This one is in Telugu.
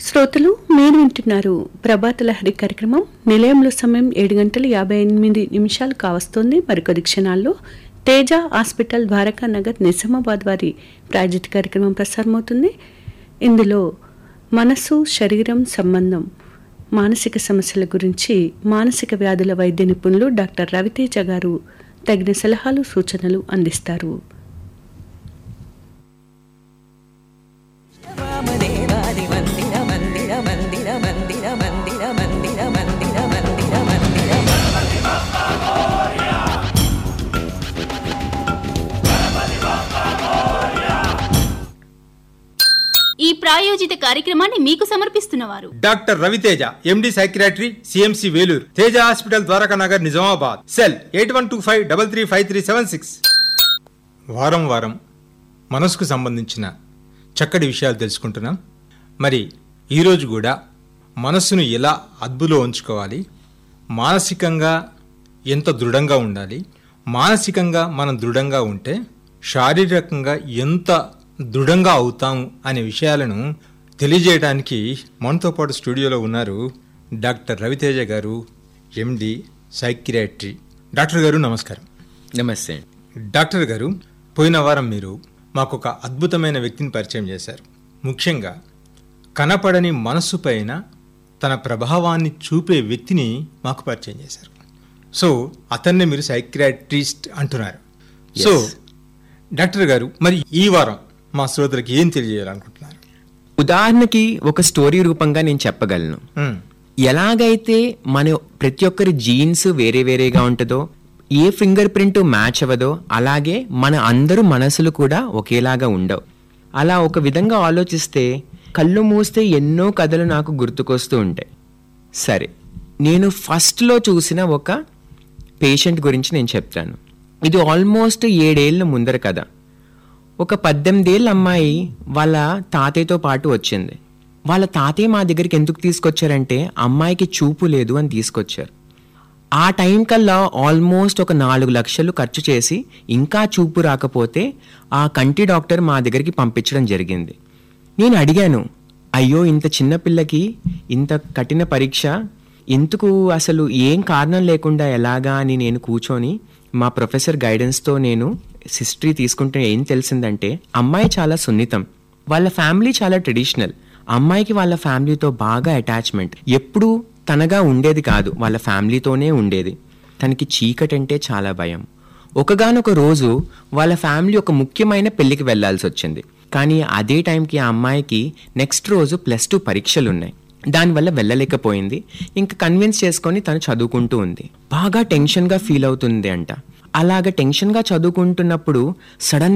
శ్రోతలు మీరు వింటున్నారు ప్రభాత లహరి కార్యక్రమం నిలయంలో సమయం ఏడు గంటల యాభై ఎనిమిది నిమిషాలు కావస్తోంది మరికొద్ది క్షణాల్లో తేజ హాస్పిటల్ ద్వారకా నగర్ నిజామాబాద్ వారి ప్రాయోజిత కార్యక్రమం ప్రసారమవుతుంది ఇందులో మనసు శరీరం సంబంధం మానసిక సమస్యల గురించి మానసిక వ్యాధుల వైద్య నిపుణులు డాక్టర్ రవితేజ గారు తగిన సలహాలు సూచనలు అందిస్తారు వామదేవాది మందిర మందిర మందిర మందిర మందిర మందిర మందిర మందిర మందిర ఈ ప్రాయోజిత కార్యక్రమాన్ని మీకు సమర్పిస్తున్నవారు doctor Raviteja MD psychiatry CMC Vellore Teja hospital Dwaraka Nagar Nizamabad cell eight one two five double three five three seven six వారం వారం మనసుకు సంబంధించిన చక్కటి విషయాలు తెలుసుకుంటున్నాం మరి ఈరోజు కూడా మనస్సును ఎలా అదుపులో ఉంచుకోవాలి మానసికంగా ఎంత దృఢంగా ఉండాలి మానసికంగా మనం దృఢంగా ఉంటే శారీరకంగా ఎంత దృఢంగా అవుతాము అనే విషయాలను తెలియజేయడానికి మనతో పాటు స్టూడియోలో ఉన్నారు డాక్టర్ రవితేజ గారు ఎండి సైక్రియాట్రీ డాక్టర్ గారు నమస్కారం నమస్తే డాక్టర్ గారు పోయిన వారం మీరు మాకు ఒక అద్భుతమైన వ్యక్తిని పరిచయం చేశారు ముఖ్యంగా కనపడని మనస్సు పైన తన ప్రభావాన్ని చూపే వ్యక్తిని మాకు పరిచయం చేశారు సో అతన్నే మీరు సైక్రాట్రిస్ట్ అంటున్నారు సో డాక్టర్ గారు మరి ఈ వారం మా శ్రోతలకి ఏం తెలియజేయాలనుకుంటున్నారు ఉదాహరణకి ఒక స్టోరీ రూపంగా నేను చెప్పగలను మ్మ్. ఎలాగైతే మన ప్రతి ఒక్కరి జీన్స్ వేరే వేరేగా ఉంటుందో ఏ ఫింగర్ ప్రింట్ మ్యాచ్ అవ్వదో అలాగే మన అందరూ మనసులు కూడా ఒకేలాగా ఉండవు అలా ఒక విధంగా ఆలోచిస్తే కళ్ళు మూస్తే ఎన్నో కథలు నాకు గుర్తుకొస్తూ ఉంటాయి సరే నేను ఫస్ట్లో చూసిన ఒక పేషెంట్ గురించి నేను చెప్తాను ఇది ఆల్మోస్ట్ ఏడేళ్ళ ముందర కథ ఒక పద్దెనిమిదేళ్ళ అమ్మాయి వాళ్ళ తాతయ్యతో పాటు వచ్చింది వాళ్ళ తాతయ్య మా దగ్గరికి ఎందుకు తీసుకొచ్చారంటే అమ్మాయికి చూపు లేదు అని తీసుకొచ్చారు ఆ టైం కల్లా ఆల్మోస్ట్ ఒక నాలుగు లక్షలు ఖర్చు చేసి ఇంకా చూపు రాకపోతే ఆ కంటి డాక్టర్ మా దగ్గరికి పంపించడం జరిగింది నేను అడిగాను అయ్యో ఇంత చిన్న పిల్లకి ఇంత కఠిన పరీక్ష ఎందుకు అసలు ఏం కారణం లేకుండా ఎలాగా అని నేను కూర్చొని మా ప్రొఫెసర్ గైడెన్స్తో నేను హిస్టరీ తీసుకుంటే ఏం తెలిసిందంటే అమ్మాయి చాలా సున్నితం వాళ్ళ ఫ్యామిలీ చాలా ట్రెడిషనల్ అమ్మాయికి వాళ్ళ ఫ్యామిలీతో బాగా అటాచ్మెంట్ ఎప్పుడూ తనగా ఉండేది కాదు వాళ్ళ ఫ్యామిలీతోనే ఉండేది తనకి చీకటి అంటే చాలా భయం ఒకగానొక రోజు వాళ్ళ ఫ్యామిలీ ఒక ముఖ్యమైన పెళ్లికి వెళ్లాల్సి వచ్చింది కానీ అదే టైంకి ఆ అమ్మాయికి నెక్స్ట్ రోజు ప్లస్ టూ పరీక్షలు ఉన్నాయి దానివల్ల వెళ్ళలేకపోయింది ఇంకా కన్విన్స్ చేసుకొని తను చదువుకుంటూ ఉంది బాగా టెన్షన్గా ఫీల్ అవుతుంది అంట అలాగ టెన్షన్గా చదువుకుంటున్నప్పుడు సడన్